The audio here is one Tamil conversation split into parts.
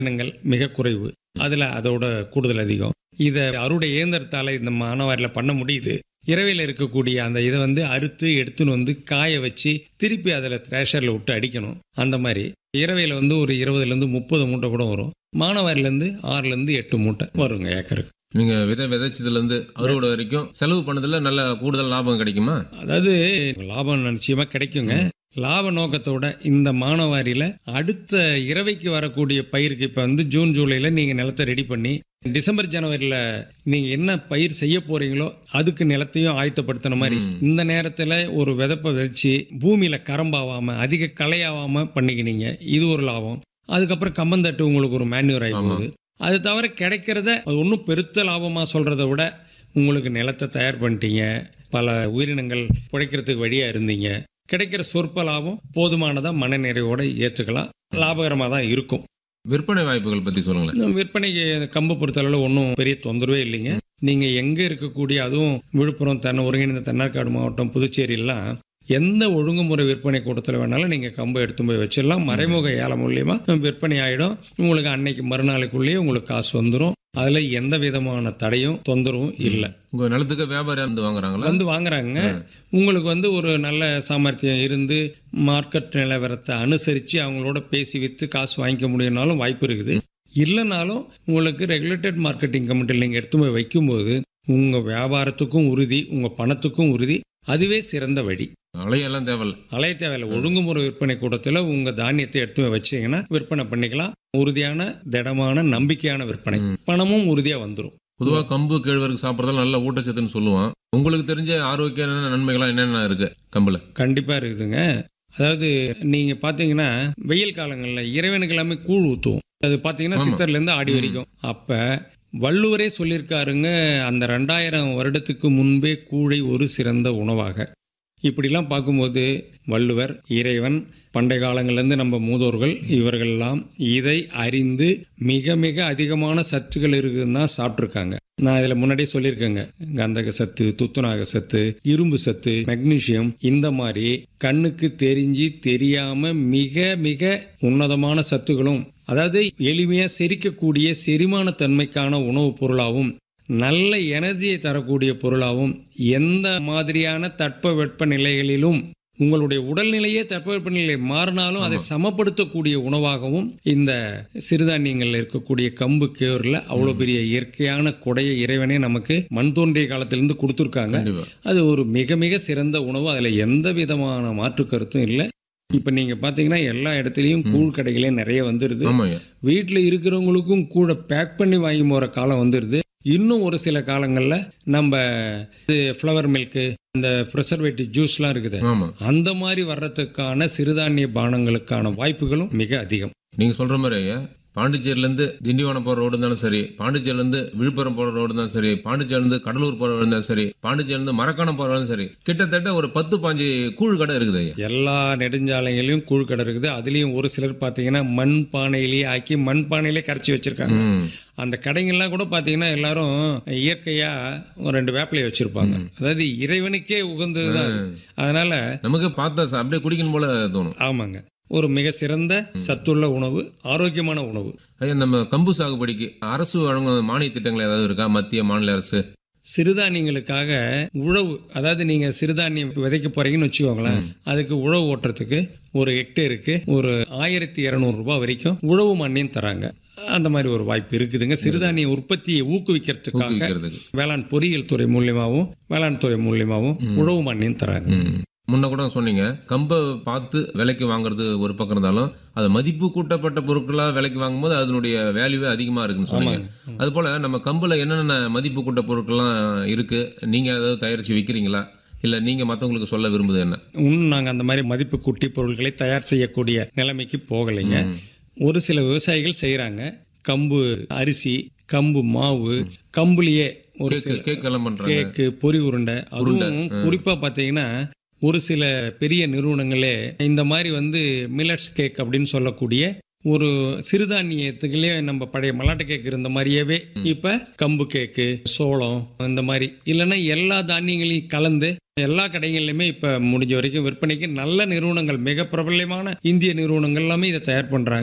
இனங்கள் மிக குறைவு அதுல அதோட கூடுதல் அதிகம் இதை அறுவடை இயந்திரத்தால இந்த மானவாரியில் பண்ண முடியுது இரவையில் இருக்கக்கூடிய அந்த இதை வந்து அறுத்து எடுத்துன்னு வந்து காய வச்சு திருப்பி அதில் த்ரேஷரில் விட்டு அடிக்கணும் அந்த மாதிரி இரவையில் வந்து ஒரு இருபதுலேருந்து முப்பது மூட்டை கூட வரும் மானவாரிலேருந்து ஆறுலேருந்து எட்டு மூட்டை வருங்க ஏக்கருக்கு நீங்க விதை விதைச்சதுல இருந்து அறுவடை வரைக்கும் செலவு பண்ணதுல நல்ல கூடுதல் லாபம் கிடைக்குமா அதாவது லாபம் நிச்சயமா கிடைக்குங்க லாப நோக்கத்தோட இந்த மானவாரியில அடுத்த இரவைக்கு வரக்கூடிய பயிருக்கு இப்ப வந்து ஜூன் ஜூலைல நீங்க நிலத்தை ரெடி பண்ணி டிசம்பர் ஜனவரியில நீங்க என்ன பயிர் செய்ய போறீங்களோ அதுக்கு நிலத்தையும் ஆயத்தப்படுத்தின மாதிரி இந்த நேரத்துல ஒரு விதப்பை வச்சு பூமியில கரம்பாவாம அதிக களையாவாம பண்ணிக்கினீங்க இது ஒரு லாபம் அதுக்கப்புறம் கம்பந்தட்டு உங்களுக்கு ஒரு மேன்யூர் ஆகி போகுது அது தவிர கிடைக்கிறத அது ஒன்றும் பெருத்த லாபமாக சொல்கிறத விட உங்களுக்கு நிலத்தை தயார் பண்ணிட்டீங்க பல உயிரினங்கள் பிழைக்கிறதுக்கு வழியாக இருந்தீங்க கிடைக்கிற சொற்ப லாபம் போதுமானதாக மனநிறைவோட ஏற்றுக்கலாம் லாபகரமாக தான் இருக்கும் விற்பனை வாய்ப்புகள் பத்தி சொல்லுங்களேன் விற்பனைக்கு கம்பு பொறுத்தளவில் ஒன்றும் பெரிய தொந்தரவே இல்லைங்க நீங்கள் எங்கே இருக்கக்கூடிய அதுவும் விழுப்புரம் தென்னை ஒருங்கிணைந்த தென்னார்காடு மாவட்டம் புதுச்சேரியிலாம் எந்த ஒழுங்குமுறை விற்பனை கூட்டத்தில் வேணாலும் நீங்கள் கம்பு எடுத்து போய் வச்சிடலாம் மறைமுக ஏலம் மூலியமா விற்பனை ஆகிடும் உங்களுக்கு அன்னைக்கு மறுநாளைக்குள்ளேயே உங்களுக்கு காசு வந்துடும் அதில் எந்த விதமான தடையும் தொந்தரவும் இல்லை உங்க நிலத்துக்கு வியாபாரி வந்து வாங்குறாங்களா வந்து வாங்குறாங்க உங்களுக்கு வந்து ஒரு நல்ல சாமர்த்தியம் இருந்து மார்க்கெட் நிலவரத்தை அனுசரித்து அவங்களோட பேசி விற்று காசு வாங்கிக்க முடியும்னாலும் வாய்ப்பு இருக்குது இல்லைனாலும் உங்களுக்கு ரெகுலேட்டட் மார்க்கெட்டிங் கமிட்டியில் நீங்கள் எடுத்து போய் வைக்கும்போது உங்கள் வியாபாரத்துக்கும் உறுதி உங்கள் பணத்துக்கும் உறுதி அதுவே சிறந்த வழி அலையெல்லாம் தேவையில்ல அலைய தேவையில்ல ஒழுங்குமுறை விற்பனை கூடத்தில் உங்கள் தானியத்தை எடுத்து போய் வச்சீங்கன்னா விற்பனை பண்ணிக்கலாம் உறுதியான திடமான நம்பிக்கையான விற்பனை பணமும் உறுதியாக வந்துடும் பொதுவா கம்பு கேழ்வரகு சாப்பிட்றதால நல்ல ஊட்டச்சத்துன்னு சொல்லுவான் உங்களுக்கு தெரிஞ்ச ஆரோக்கியமான நன்மைகள்லாம் என்னென்ன இருக்கு கம்புல கண்டிப்பாக இருக்குதுங்க அதாவது நீங்கள் பார்த்தீங்கன்னா வெயில் காலங்களில் இறைவனுக்கு எல்லாமே கூழ் ஊற்றுவோம் அது பார்த்தீங்கன்னா சித்தர்லேருந்து ஆடி வரைக்கும் அப்போ வள்ளுவரே சொல்லியிருக்காருங்க அந்த ரெண்டாயிரம் வருடத்துக்கு முன்பே கூழை ஒரு சிறந்த உணவாக இப்படிலாம் பார்க்கும்போது வள்ளுவர் இறைவன் பண்டை காலங்கள்லேருந்து நம்ம மூதோர்கள் இவர்கள்லாம் இதை அறிந்து மிக மிக அதிகமான சத்துக்கள் இருக்குதுன்னு தான் சாப்பிட்ருக்காங்க நான் இதில் முன்னாடியே சொல்லியிருக்கேங்க கந்தக சத்து துத்துநாக சத்து இரும்பு சத்து மெக்னீசியம் இந்த மாதிரி கண்ணுக்கு தெரிஞ்சு தெரியாம மிக மிக உன்னதமான சத்துகளும் அதாவது எளிமையா செரிக்கக்கூடிய செரிமான தன்மைக்கான உணவுப் பொருளாகவும் நல்ல எனர்ஜியை தரக்கூடிய பொருளாகவும் எந்த மாதிரியான தட்ப வெப்ப நிலைகளிலும் உங்களுடைய உடல்நிலையே தட்பவெப்பநிலை மாறினாலும் அதை சமப்படுத்தக்கூடிய உணவாகவும் இந்த சிறுதானியங்கள்ல இருக்கக்கூடிய கம்பு கேவரில் அவ்வளோ பெரிய இயற்கையான கொடையை இறைவனே நமக்கு மண் தோன்றிய காலத்திலிருந்து கொடுத்துருக்காங்க கண்டிப்பா அது ஒரு மிக மிக சிறந்த உணவு அதில் எந்த விதமான மாற்று கருத்தும் இல்லை இப்போ நீங்கள் பார்த்தீங்கன்னா எல்லா இடத்துலையும் கூழ் கடைகளே நிறைய வந்துடுது ஆமாங்க வீட்டில் இருக்கிறவங்களுக்கும் கூட பேக் பண்ணி வாங்கி போகிற காலம் வந்துடுது இன்னும் ஒரு சில காலங்களில் நம்ம ஃப்ளவர் மில்க்கு இந்த ப்ரிசர்வேட்டிவ் ஜூஸ்லாம் இருக்குது ஆமா அந்த மாதிரி வர்றதுக்கான சிறுதானிய பானங்களுக்கான வாய்ப்புகளும் மிக அதிகம் நீங்க சொல்ற மாதிரி ஐயா பாண்டிச்சேரில இருந்து திண்டிவனம் போற ரோடு இருந்தாலும் சரி பாண்டிச்சேரில இருந்து விழுப்புரம் போற ரோடு இருந்தாலும் சரி பாண்டிச்சேரில இருந்து கடலூர் போற ரோடு இருந்தாலும் சரி பாண்டிச்சேரில இருந்து மரக்காணம் போற ரோடும் சரி கிட்டத்தட்ட ஒரு பத்து பாஞ்சு கூழ் கடை இருக்குது ஐயா எல்லா நெடுஞ்சாலைகளையும் கூழ் கடை இருக்குது அதுலேயும் ஒரு சிலர் பார்த்தீங்கன்னா மண் பானையிலேயே ஆக்கி மண் பானையிலே கரைச்சி வச்சிருக்காங்க ம். அந்த கடைங்கள்லாம் கூட பார்த்தீங்கன்னா எல்லாரும் இயற்கையா ஒரு ரெண்டு வேப்பிலையை வச்சிருப்பாங்க அதாவது இறைவனுக்கே உகந்தது தான் அதனால நமக்கு பார்த்தா ச- அப்படியே குடிக்கணும் போல தோணும் ஆமாங்க ஒரு மிக சிறந்த சத்துள்ள உணவு ஆரோக்கியமான உணவு ஐயா நம்ம கம்பு சாகுபடிக்கு அரசு வழங்கும் மானிய திட்டங்கள் ஏதாவது இருக்கா மத்திய மாநில அரசு சிறுதானியங்களுக்காக உழவு அதாவது நீங்க சிறுதானியம் விதைக்க போறீங்கன்னு வச்சுக்கோங்களேன் அதுக்கு உழவு ஓட்டுறதுக்கு ஒரு ஹெக்டேருக்கு ஒரு ஆயிரத்தி இரநூறு ரூபாய் வரைக்கும் உழவு மானியம் தராங்க அந்த மாதிரி ஒரு வாய்ப்பு இருக்குதுங்க சிறுதானிய உற்பத்தியை ஊக்குவிக்கிறதுக்காக ஊக்குவிக்கிறதுக்கு வேளாண் பொறியியல் துறை மூலியமாகவும் வேளாண் துறை மூலியமாகவும் உழவு மானியம் தராங்க ம். முன்ன கூட சொன்னீங்க கம்பை பார்த்து விலைக்கு வாங்குறது ஒரு பக்கம் இருந்தாலும் அது மதிப்பு கூட்டப்பட்ட பொருட்களா விலைக்கு வாங்கும்போது அதனுடைய வேல்யூவே அதிகமா இருக்குன்னு சொன்னீங்க அது போல நம்ம கம்புல என்னென்ன மதிப்பு கூட்ட பொருட்கள்லாம் இருக்கு நீங்க ஏதாவது தயாரிச்சு விற்கிறீங்களா இல்ல நீங்க மத்தவங்களுக்கு சொல்ல விரும்புது என்ன இன்னும் நாங்கள் அந்த மாதிரி மதிப்பு கூட்டி பொருட்களை தயார் செய்யக்கூடிய நிலைமைக்கு போகலைங்க ஒரு சில விவசாயிகள் செய்கிறாங்க கம்பு அரிசி கம்பு மாவு கம்புலியே ஒரு கேக்கு கேக் எல்லாம் பண்றாங்க கேக்கு பொரி உருண்டை அதுவும் குறிப்பாக பார்த்தீங்கன்னா ஒரு சில பெரிய நிறுவனங்களே இந்த மாதிரி வந்து மில்லட்ஸ் கேக் அப்படின்னு சொல்லக்கூடிய ஒரு சிறுதானியத்துக்குள்ளே நம்ம பழைய மலாட்டை கேக் இருந்த மாதிரியவே இப்ப கம்பு கேக்கு சோளம் இந்த மாதிரி இல்லைன்னா எல்லா தானியங்களையும் கலந்து எல்லா கடைகள்லையுமே இப்ப முடிஞ்ச வரைக்கும் விற்பனைக்கு நல்ல நிறுவனங்கள் மிக பிரபலமான இந்திய நிறுவனங்கள் எல்லாமே இதை தயார் பண்றாங்க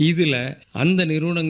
இதில் அந்த நிறுவனங்கள்